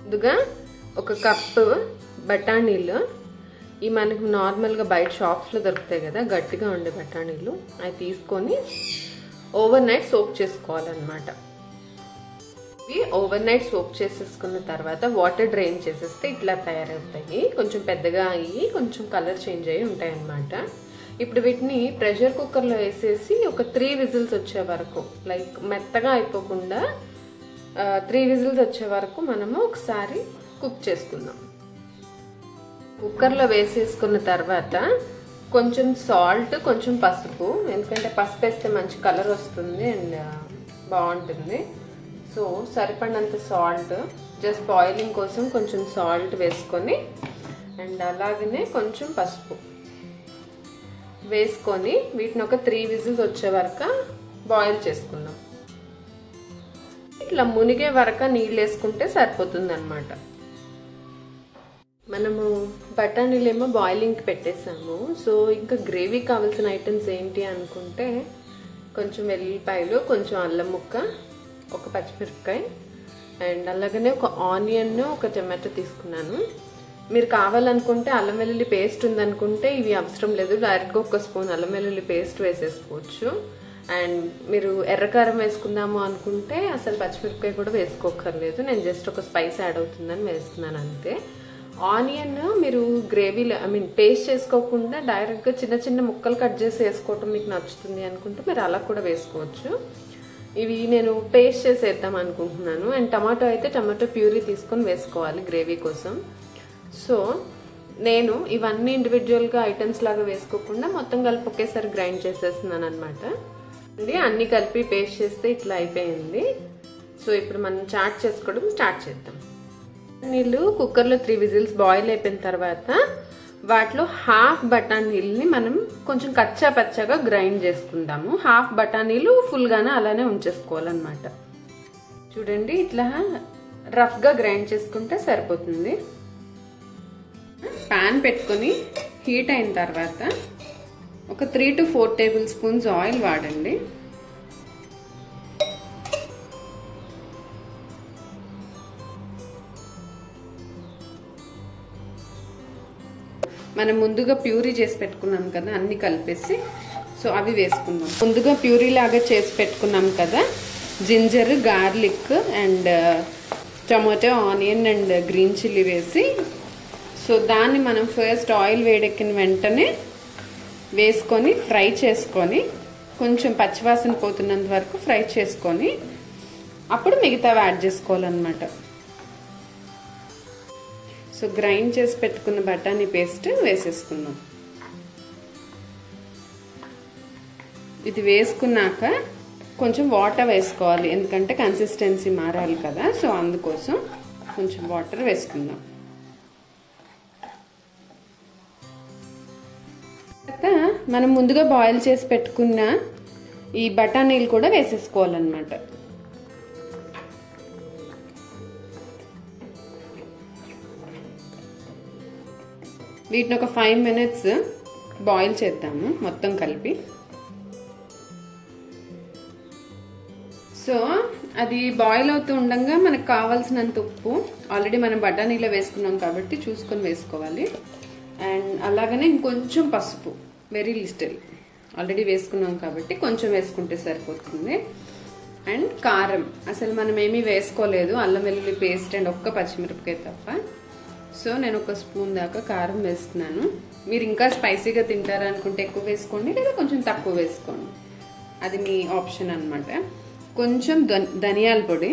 ముందుగా ఒక కప్పు బఠానీలు ఈ మనకు నార్మల్గా బయట షాప్స్లో దొరుకుతాయి కదా గట్టిగా ఉండే బఠానీలు అవి తీసుకొని ఓవర్ నైట్ సోక్ చేసుకోవాలన్నమాట ఇవి ఓవర్ నైట్ సోక్ చేసేసుకున్న తర్వాత వాటర్ డ్రైన్ చేసేస్తే ఇట్లా తయారవుతాయి కొంచెం పెద్దగా అయ్యి కొంచెం కలర్ చేంజ్ అయ్యి ఉంటాయి అన్నమాట ఇప్పుడు వీటిని ప్రెషర్ కుక్కర్లో వేసేసి ఒక త్రీ విజిల్స్ వచ్చే వరకు లైక్ మెత్తగా అయిపోకుండా త్రీ విజిల్స్ వచ్చే వరకు మనము ఒకసారి కుక్ చేసుకుందాం కుక్కర్లో వేసేసుకున్న తర్వాత కొంచెం సాల్ట్ కొంచెం పసుపు ఎందుకంటే పసుపు వేస్తే మంచి కలర్ వస్తుంది అండ్ బాగుంటుంది సో సరిపడినంత సాల్ట్ జస్ట్ బాయిలింగ్ కోసం కొంచెం సాల్ట్ వేసుకొని అండ్ అలాగనే కొంచెం పసుపు వేసుకొని వీటిని ఒక త్రీ విజిల్స్ వచ్చే వరకు బాయిల్ చేసుకుందాం ఇట్లా మునిగే వరకు నీళ్ళు వేసుకుంటే సరిపోతుంది అనమాట మనము బఠానీలేమో బాయిలింగ్కి పెట్టేసాము సో ఇంకా గ్రేవీ కావాల్సిన ఐటమ్స్ ఏంటి అనుకుంటే కొంచెం వెల్లిపాయలు కొంచెం అల్లం ముక్క ఒక పచ్చిమిరపకాయ అండ్ అలాగనే ఒక ఆనియన్ ఒక టమాటో తీసుకున్నాను మీరు కావాలనుకుంటే అల్లం వెల్లుల్లి పేస్ట్ ఉందనుకుంటే ఇవి అవసరం లేదు డైరెక్ట్గా ఒక స్పూన్ అల్లం వెల్లుల్లి పేస్ట్ వేసేసుకోవచ్చు అండ్ మీరు ఎర్రకారం వేసుకుందాము అనుకుంటే అసలు పచ్చిమిరపకాయ కూడా వేసుకోకర్లేదు నేను జస్ట్ ఒక స్పైస్ యాడ్ అవుతుందని వేస్తున్నాను అంతే ఆనియన్ మీరు గ్రేవీలో ఐ మీన్ పేస్ట్ చేసుకోకుండా డైరెక్ట్గా చిన్న చిన్న ముక్కలు కట్ చేసి వేసుకోవటం మీకు నచ్చుతుంది అనుకుంటే మీరు అలా కూడా వేసుకోవచ్చు ఇవి నేను పేస్ట్ చేసి వేద్దాం అనుకుంటున్నాను అండ్ టమాటో అయితే టమాటో ప్యూరీ తీసుకొని వేసుకోవాలి గ్రేవీ కోసం సో నేను ఇవన్నీ ఇండివిజువల్గా ఐటమ్స్ లాగా వేసుకోకుండా మొత్తం కలిపి ఒకేసారి గ్రైండ్ చేసేస్తున్నాను అనమాట అండి అన్ని కలిపి పేస్ట్ చేస్తే ఇట్లా అయిపోయింది సో ఇప్పుడు మనం చాట్ చేసుకోవడం స్టార్ట్ చేద్దాం నీళ్ళు కుక్కర్లో త్రీ విజిల్స్ బాయిల్ అయిపోయిన తర్వాత వాటిలో హాఫ్ బఠానీల్ని మనం కొంచెం కచ్చా పచ్చగా గ్రైండ్ చేసుకుందాము హాఫ్ బఠానీలు ఫుల్గానే అలానే ఉంచేసుకోవాలన్నమాట చూడండి ఇట్లా రఫ్గా గ్రైండ్ చేసుకుంటే సరిపోతుంది ప్యాన్ పెట్టుకొని హీట్ అయిన తర్వాత ఒక three to four tablespoons oil వాడండి మనం ముందుగా ప్యూరీ చేసి పెట్టుకున్నాం కదా అన్ని కలిపేసి సో అవి వేసుకుందాం ముందుగా ప్యూరీ లాగా చేసి పెట్టుకున్నాం కదా ginger garlic and tomato onion and green chilli వేసి సో దాన్ని మనం ఫస్ట్ ఆయిల్ వేడెక్కిన వెంటనే వేసుకొని ఫ్రై చేసుకొని కొంచెం పచ్చివాసన పోతున్నంత వరకు ఫ్రై చేసుకొని అప్పుడు మిగతావి యాడ్ చేసుకోవాలన్నమాట సో గ్రైండ్ చేసి పెట్టుకున్న బఠానీ పేస్ట్ వేసేసుకుందాం ఇది వేసుకున్నాక కొంచెం వాటర్ వేసుకోవాలి ఎందుకంటే కన్సిస్టెన్సీ మారాలి కదా సో అందుకోసం కొంచెం వాటర్ వేసుకుందాం తర్వాత మనం ముందుగా బాయిల్ చేసి పెట్టుకున్న ఈ బఠానీలు కూడా వేసేసుకోవాలన్నమాట వీటిని ఒక ఫైవ్ మినిట్స్ బాయిల్ చేద్దాము మొత్తం కలిపి సో అది బాయిల్ అవుతూ ఉండగా మనకు కావాల్సినంత ఉప్పు ఆల్రెడీ మనం బఠానీలో వేసుకున్నాం కాబట్టి చూసుకొని వేసుకోవాలి అండ్ అలాగనే ఇంకొంచెం పసుపు వెరీ లిస్టల్ ఆల్రెడీ వేసుకున్నాం కాబట్టి కొంచెం వేసుకుంటే సరిపోతుంది అండ్ కారం అసలు మనం ఏమీ వేసుకోలేదు అల్లం వెల్లుల్లి పేస్ట్ అండ్ ఒక్క పచ్చిమిరపకాయ తప్ప సో నేను ఒక స్పూన్ దాకా కారం వేస్తున్నాను మీరు ఇంకా స్పైసీగా తింటారనుకుంటే ఎక్కువ వేసుకోండి లేదా కొంచెం తక్కువ వేసుకోండి అది మీ ఆప్షన్ అనమాట కొంచెం ధనియాల పొడి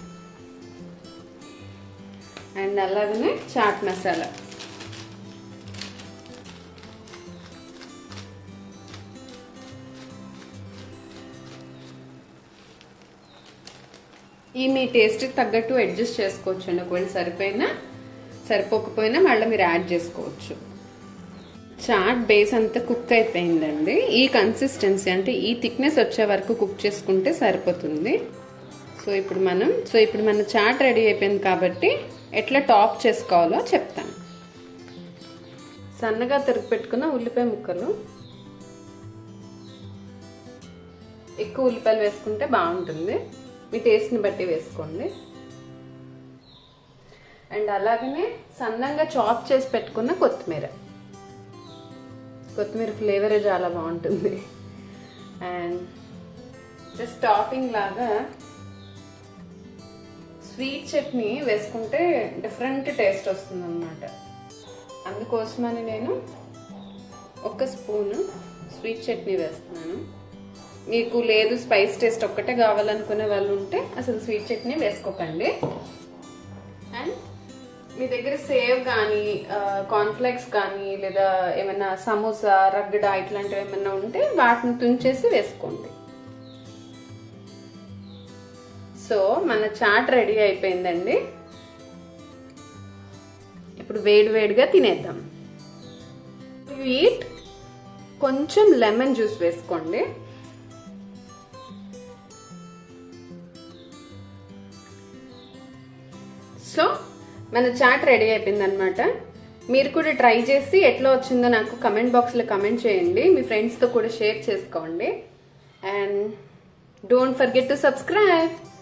అండ్ అలాగనే చాట్ మసాలా ఈ మీ టేస్ట్కి తగ్గట్టు అడ్జస్ట్ చేసుకోవచ్చు అండి ఒకవేళ సరిపోయినా సరిపోకపోయినా మళ్ళీ మీరు యాడ్ చేసుకోవచ్చు చాట్ బేస్ అంతా కుక్ అయిపోయిందండి ఈ కన్సిస్టెన్సీ అంటే ఈ థిక్నెస్ వచ్చే వరకు కుక్ చేసుకుంటే సరిపోతుంది సో ఇప్పుడు మనం సో ఇప్పుడు మన చాట్ రెడీ అయిపోయింది కాబట్టి ఎట్లా టాప్ చేసుకోవాలో చెప్తాను సన్నగా తరిగి పెట్టుకున్న ఉల్లిపాయ ముక్కలు ఎక్కువ ఉల్లిపాయలు వేసుకుంటే బాగుంటుంది మీ టేస్ట్ని బట్టి వేసుకోండి అండ్ అలాగనే సన్నంగా చాప్ చేసి పెట్టుకున్న కొత్తిమీర కొత్తిమీర ఫ్లేవరే చాలా బాగుంటుంది అండ్ జస్ట్ టాపింగ్ లాగా స్వీట్ చట్నీ వేసుకుంటే డిఫరెంట్ టేస్ట్ వస్తుంది అనమాట అందుకోసమని నేను ఒక స్పూను స్వీట్ చట్నీ వేస్తున్నాను మీకు లేదు స్పైస్ టేస్ట్ ఒక్కటే కావాలనుకునే వాళ్ళు ఉంటే అసలు స్వీట్ చట్నీ వేసుకోకండి అండ్ మీ దగ్గర సేవ్ కానీ కాన్ఫ్లెక్స్ కానీ లేదా ఏమైనా సమోసా రగ్గడ ఇట్లాంటివి ఏమైనా ఉంటే వాటిని తుంచేసి వేసుకోండి సో మన చాట్ రెడీ అయిపోయిందండి ఇప్పుడు వేడి వేడిగా తినేద్దాం వీట్ కొంచెం లెమన్ జ్యూస్ వేసుకోండి సో మన చాట్ రెడీ అయిపోయింది అనమాట మీరు కూడా ట్రై చేసి ఎట్లా వచ్చిందో నాకు కమెంట్ బాక్స్లో కమెంట్ చేయండి మీ ఫ్రెండ్స్తో కూడా షేర్ చేసుకోండి and don't forget to subscribe